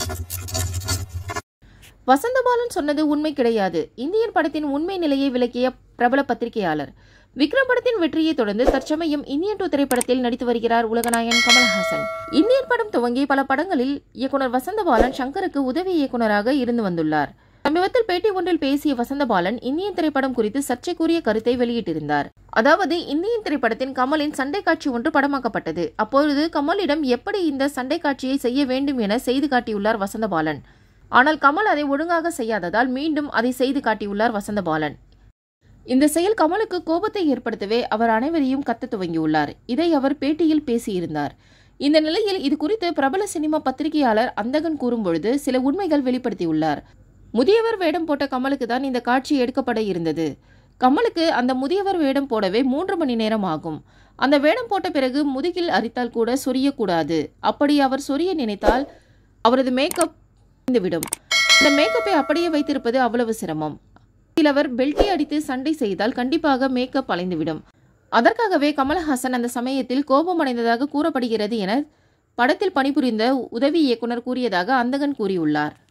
வசந்தபாலன் சொன்னது உண்மை கிடையாது இந்தியன் படத்தின் உண்மை நிலையை விளக்கிய பிரபல பத்திரிகையாளர் விக்ரம் படத்தின் வெற்றியை தொடர்ந்து தற்சமயம் இந்தியன் டூ திரைப்படத்தில் நடித்து வருகிறார் உலகநாயகன் கமல்ஹாசன் இந்தியன் படம் துவங்கி பல படங்களில் இயக்குனர் வசந்தபாலன் சங்கருக்கு உதவி இயக்குனராக இருந்து வந்துள்ளார் சமீபத்தில் பேட்டி ஒன்றில் பேசிய வசந்தபாலன் இந்தியன் திரைப்படம் குறித்து சர்ச்சைக்குரிய கருத்தை வெளியிட்டிருந்தார் அதாவது இந்தியன் திரைப்படத்தின் கமலின் சண்டை காட்சி ஒன்று படமாக்கப்பட்டது அப்பொழுது கமலிடம் எப்படி இந்த சண்டை காட்சியை செய்ய வேண்டும் என செய்து காட்டியுள்ளார் வசந்தபாலன் ஆனால் கமல் அதை ஒழுங்காக செய்யாததால் மீண்டும் அதை செய்து காட்டியுள்ளார் வசந்தபாலன் இந்த செயல் கமலுக்கு கோபத்தை ஏற்படுத்தவே அவர் அனைவரையும் கத்த துவங்கியுள்ளார் இதை அவர் பேட்டியில் பேசியிருந்தார் இந்த நிலையில் இது குறித்து பிரபல சினிமா பத்திரிகையாளர் அந்தகன் கூறும்பொழுது சில உண்மைகள் வெளிப்படுத்தியுள்ளார் முதியவர் வேடம் போட்ட கமலுக்கு தான் இந்த காட்சி எடுக்கப்பட இருந்தது கமலுக்கு அந்த முதியவர் வேடம் போடவே மூன்று மணி நேரம் ஆகும் அந்த வேடம் போட்ட பிறகு முதுகில் அரித்தால் கூட சொரியக்கூடாது அப்படி அவர் சொரிய நினைத்தால் அவரது மேக்கப் விடும் இந்த மேக்கப்பை அப்படியே வைத்திருப்பது அவ்வளவு சிரமம் சிலவர் பெல்ட்டை அடித்து சண்டை செய்தால் கண்டிப்பாக மேக்கப் அலைந்துவிடும் அதற்காகவே கமலஹாசன் அந்த சமயத்தில் கோபமடைந்ததாக கூறப்படுகிறது என படத்தில் பணிபுரிந்த உதவி இயக்குனர் கூறியதாக அந்தகன் கூறியுள்ளார்